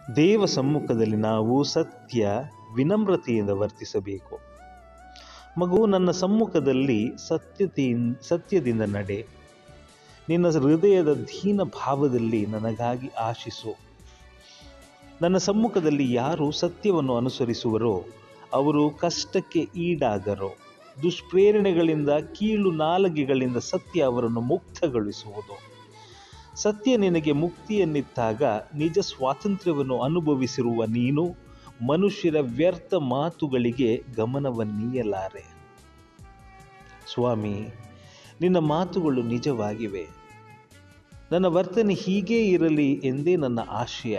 ದೇವ ಸಮ್ಮುಖದಲ್ಲಿ ನಾವು ಸತ್ಯ ವಿನಮ್ರತೆಯಿಂದ ವರ್ತಿಸಬೇಕು ಮಗು ನನ್ನ ಸಮ್ಮುಖದಲ್ಲಿ ಸತ್ಯತೆಯಿಂದ ಸತ್ಯದಿಂದ ನಡೆ ನಿನ್ನ ಹೃದಯದ ದೀನ ಭಾವದಲ್ಲಿ ನನಗಾಗಿ ಆಶಿಸು ನನ್ನ ಸಮ್ಮುಖದಲ್ಲಿ ಯಾರು ಸತ್ಯವನ್ನು ಅನುಸರಿಸುವರೋ ಅವರು ಕಷ್ಟಕ್ಕೆ ಈಡಾಗರೋ ದುಷ್ಪ್ರೇರಣೆಗಳಿಂದ ಕೀಳು ನಾಲಗೆಗಳಿಂದ ಸತ್ಯ ಅವರನ್ನು ಮುಕ್ತಗೊಳಿಸುವುದು ಸತ್ಯ ನಿನಗೆ ಮುಕ್ತಿಯನ್ನಿತ್ತಾಗ ನಿಜ ಸ್ವಾತಂತ್ರ್ಯವನ್ನು ಅನುಭವಿಸಿರುವ ನೀನು ಮನುಷ್ಯರ ವ್ಯರ್ಥ ಮಾತುಗಳಿಗೆ ಗಮನವನ್ನೀಯಲಾರೆ ಸ್ವಾಮಿ ನಿನ್ನ ಮಾತುಗಳು ನಿಜವಾಗಿವೆ ನನ್ನ ವರ್ತನೆ ಹೀಗೇ ಇರಲಿ ಎಂದೇ ನನ್ನ ಆಶಯ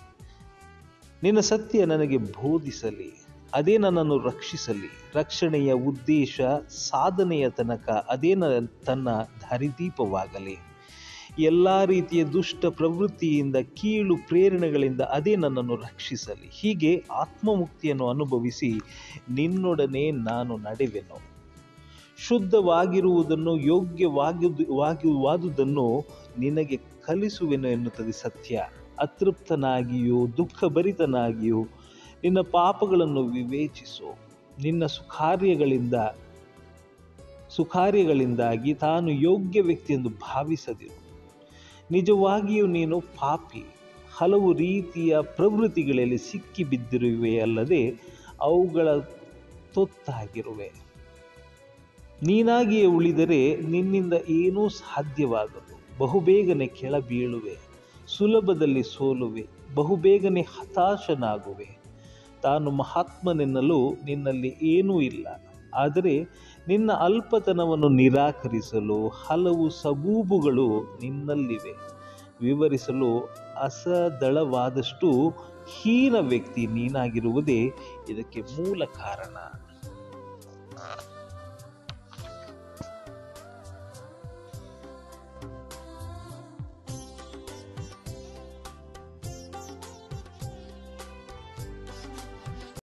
ನಿನ್ನ ಸತ್ಯ ನನಗೆ ಬೋಧಿಸಲಿ ಅದೇ ನನ್ನನ್ನು ರಕ್ಷಿಸಲಿ ರಕ್ಷಣೆಯ ಉದ್ದೇಶ ಸಾಧನೆಯ ತನಕ ಅದೇ ನ- ತನ್ನ ದಾರಿದೀಪವಾಗಲಿ ಎಲ್ಲ ರೀತಿಯ ದುಷ್ಟ ಪ್ರವೃತ್ತಿಯಿಂದ ಕೀಳು ಪ್ರೇರಣೆಗಳಿಂದ ಅದೇ ನನ್ನನ್ನು ರಕ್ಷಿಸಲಿ ಹೀಗೆ ಆತ್ಮಮುಕ್ತಿಯನ್ನು ಅನುಭವಿಸಿ ನಿನ್ನೊಡನೆ ನಾನು ನಡೆವೆನು ಶುದ್ಧವಾಗಿರುವುದನ್ನು ಯೋಗ್ಯವಾಗುವುದು ವಾಗಿವಾದುದನ್ನು ನಿನಗೆ ಕಲಿಸುವೆನು ಎನ್ನುತ್ತದೆ ಸತ್ಯ ಅತೃಪ್ತನಾಗಿಯೂ ದುಃಖಭರಿತನಾಗಿಯೂ ನಿನ್ನ ಪಾಪಗಳನ್ನು ವಿವೇಚಿಸು ನಿನ್ನ ಸುಕಾರ್ಯಗಳಿಂದ ಸುಕಾರ್ಯಗಳಿಂದಾಗಿ ತಾನು ಯೋಗ್ಯ ವ್ಯಕ್ತಿ ಎಂದು ಭಾವಿಸದಿರು ನಿಜವಾಗಿಯೂ ನೀನು ಪಾಪಿ ಹಲವು ರೀತಿಯ ಪ್ರವೃತ್ತಿಗಳಲ್ಲಿ ಸಿಕ್ಕಿ ಬಿದ್ದಿರುವೆಯಲ್ಲದೆ ಅವುಗಳ ತೊತ್ತಾಗಿರುವೆ ನೀನಾಗಿಯೇ ಉಳಿದರೆ ನಿನ್ನಿಂದ ಏನೂ ಸಾಧ್ಯವಾಗದು ಬಹುಬೇಗನೆ ಕೆಳ ಬೀಳುವೆ ಸುಲಭದಲ್ಲಿ ಸೋಲುವೆ ಬಹುಬೇಗನೆ ಹತಾಶನಾಗುವೆ ತಾನು ಮಹಾತ್ಮನೆನ್ನಲು ನಿನ್ನಲ್ಲಿ ಏನೂ ಇಲ್ಲ ಆದರೆ ನಿನ್ನ ಅಲ್ಪತನವನ್ನು ನಿರಾಕರಿಸಲು ಹಲವು ಸಬೂಬುಗಳು ನಿನ್ನಲ್ಲಿವೆ ವಿವರಿಸಲು ಅಸದಳವಾದಷ್ಟು ಹೀನ ವ್ಯಕ್ತಿ ನೀನಾಗಿರುವುದೇ ಇದಕ್ಕೆ ಮೂಲ ಕಾರಣ